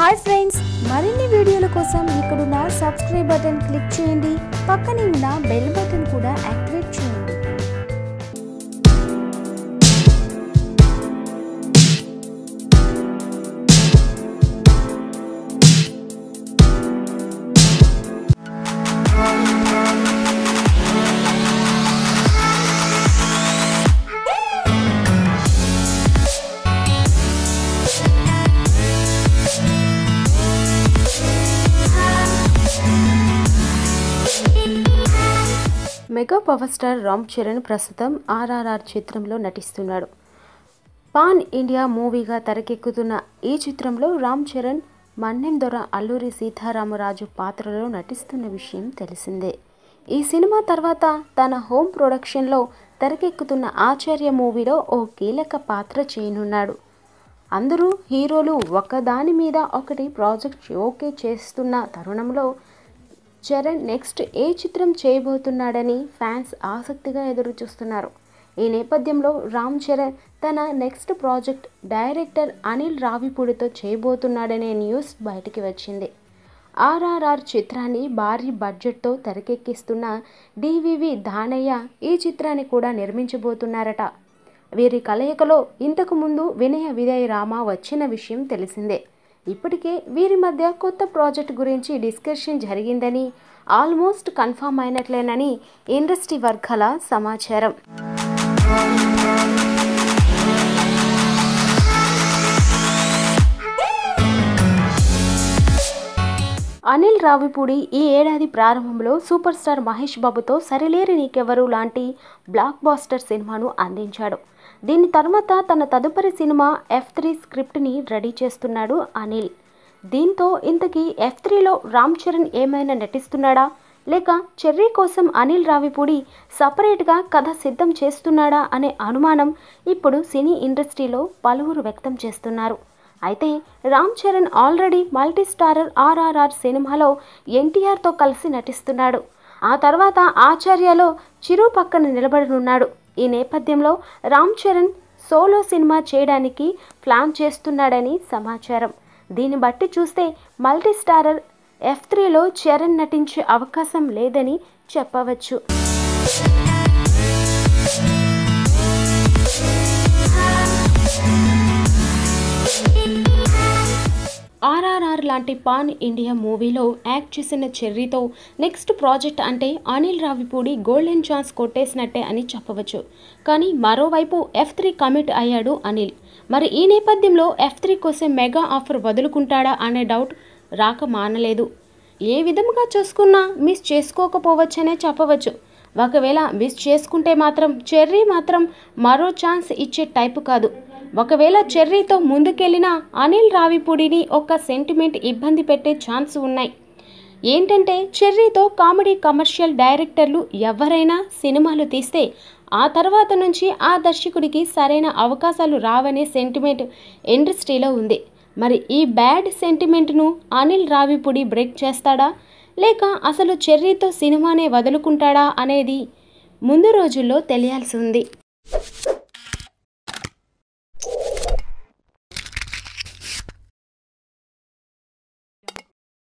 hi friends మరిన్ని వీడియోల కోసం ఇక్కడున్న సబ్స్క్రైబ్ బటన్ క్లిక్ చేయండి పక్కనే ఉన్న బెల్ బటన్ కూడా యాక్టివేట్ చేయండి mega power star Ram Charan ప్రస్తుతం ఆర్ఆర్ఆర్ చిత్రంలో నటిస్తున్నాడు పాన్ ఇండియా మూవీగా తెరకెక్కుతున్న ఈ చిత్రంలో రామ్ చరణ్ మన్నెం దొర అల్లూరి సీతారామరాజు పాత్రలో నటిస్తున్న విషయం తెలిసిందే ఈ సినిమా తర్వాత తన హోమ్ ప్రొడక్షన్లో తెరకెక్కుతున్న ఆచార్య మూవీలో ఓ కీలక పాత్ర చేయనున్నాడు అందరూ హీరోలు ఒకదాని మీద ఒకటి ప్రాజెక్ట్ ఓకే చేస్తున్న తరుణంలో చరణ్ నెక్స్ట్ ఏ చిత్రం చేయబోతున్నాడని ఫ్యాన్స్ ఆసక్తిగా ఎదురు చూస్తున్నారు ఈ నేపథ్యంలో రామ్ చరణ్ తన నెక్స్ట్ ప్రాజెక్ట్ డైరెక్టర్ అనిల్ రావిపూడితో చేయబోతున్నాడనే న్యూస్ బయటికి వచ్చింది ఆర్ఆర్ఆర్ చిత్రాన్ని భారీ బడ్జెట్తో తెరకెక్కిస్తున్న డివివి దానయ్య ఈ చిత్రాన్ని కూడా నిర్మించబోతున్నారట వీరి కలయికలో ఇంతకు ముందు వినయ విదయ రామ వచ్చిన విషయం తెలిసిందే ఇప్పటికే వీరి మధ్య కొత్త ప్రాజెక్ట్ గురించి డిస్కషన్ జరిగిందని ఆల్మోస్ట్ కన్ఫామ్ అయినట్లేనని ఇండస్ట్రీ వర్గాల సమాచారం అనిల్ రావిపూడి ఈ ఏడాది ప్రారంభంలో సూపర్ స్టార్ మహేష్ బాబుతో సరిలేరి నీకెవరు లాంటి బ్లాక్ బాస్టర్ సినిమాను అందించాడు దీని తర్వాత తన తదుపరి సినిమా ఎఫ్ త్రీ స్క్రిప్ట్ని రెడీ చేస్తున్నాడు అనిల్ దీంతో ఇంతకీ ఎఫ్ త్రీలో రామ్ చరణ్ ఏమైనా నటిస్తున్నాడా లేక చెర్రీ కోసం అనిల్ రావిపూడి సపరేట్గా కథ సిద్ధం చేస్తున్నాడా అనే అనుమానం ఇప్పుడు సినీ ఇండస్ట్రీలో పలువురు వ్యక్తం చేస్తున్నారు అయితే Ram Charan already multi starrer RRR సినిమాలో ఎన్టీఆర్తో కలిసి నటిస్తున్నాడు ఆ తర్వాత ఆచార్యలో చిరు పక్కన నిలబడనున్నాడు ఈ నేపథ్యంలో రామ్ చరణ్ సోలో సినిమా చేయడానికి ప్లాన్ చేస్తున్నాడని సమాచారం దీన్ని బట్టి చూస్తే మల్టీ స్టారర్ ఎఫ్ త్రీలో చరణ్ నటించే అవకాశం లేదని చెప్పవచ్చు ఆర్ఆర్ఆర్ లాంటి పాన్ ఇండియా మూవీలో యాక్ట్ చేసిన చెర్రీతో నెక్స్ట్ ప్రాజెక్ట్ అంటే అనిల్ రావిపూడి గోల్డెన్ ఛాన్స్ కొట్టేసినట్టే అని చెప్పవచ్చు కానీ మరోవైపు ఎఫ్ త్రీ కమిట్ అయ్యాడు అనిల్ మరి ఈ నేపథ్యంలో ఎఫ్ త్రీ కోసం మెగా ఆఫర్ వదులుకుంటాడా అనే డౌట్ రాక మానలేదు ఏ విధంగా చూసుకున్నా మిస్ చేసుకోకపోవచ్చనే చెప్పవచ్చు ఒకవేళ మిస్ చేసుకుంటే మాత్రం చెర్రీ మాత్రం మరో ఛాన్స్ ఇచ్చే టైపు కాదు ఒకవేళ చెర్రీతో ముందుకెళ్లిన అనిల్ రావిపూడిని ఒక సెంటిమెంట్ ఇబ్బంది పెట్టే ఛాన్స్ ఉన్నాయి ఏంటంటే చెర్రీతో కామెడీ కమర్షియల్ డైరెక్టర్లు ఎవరైనా సినిమాలు తీస్తే ఆ తర్వాత నుంచి ఆ దర్శకుడికి సరైన అవకాశాలు రావనే సెంటిమెంట్ ఇండస్ట్రీలో ఉంది మరి ఈ బ్యాడ్ సెంటిమెంట్ను అనిల్ రావిపూడి బ్రేక్ చేస్తాడా లేక అసలు చెర్రీతో సినిమానే వదులుకుంటాడా అనేది ముందు రోజుల్లో తెలియాల్సి ఉంది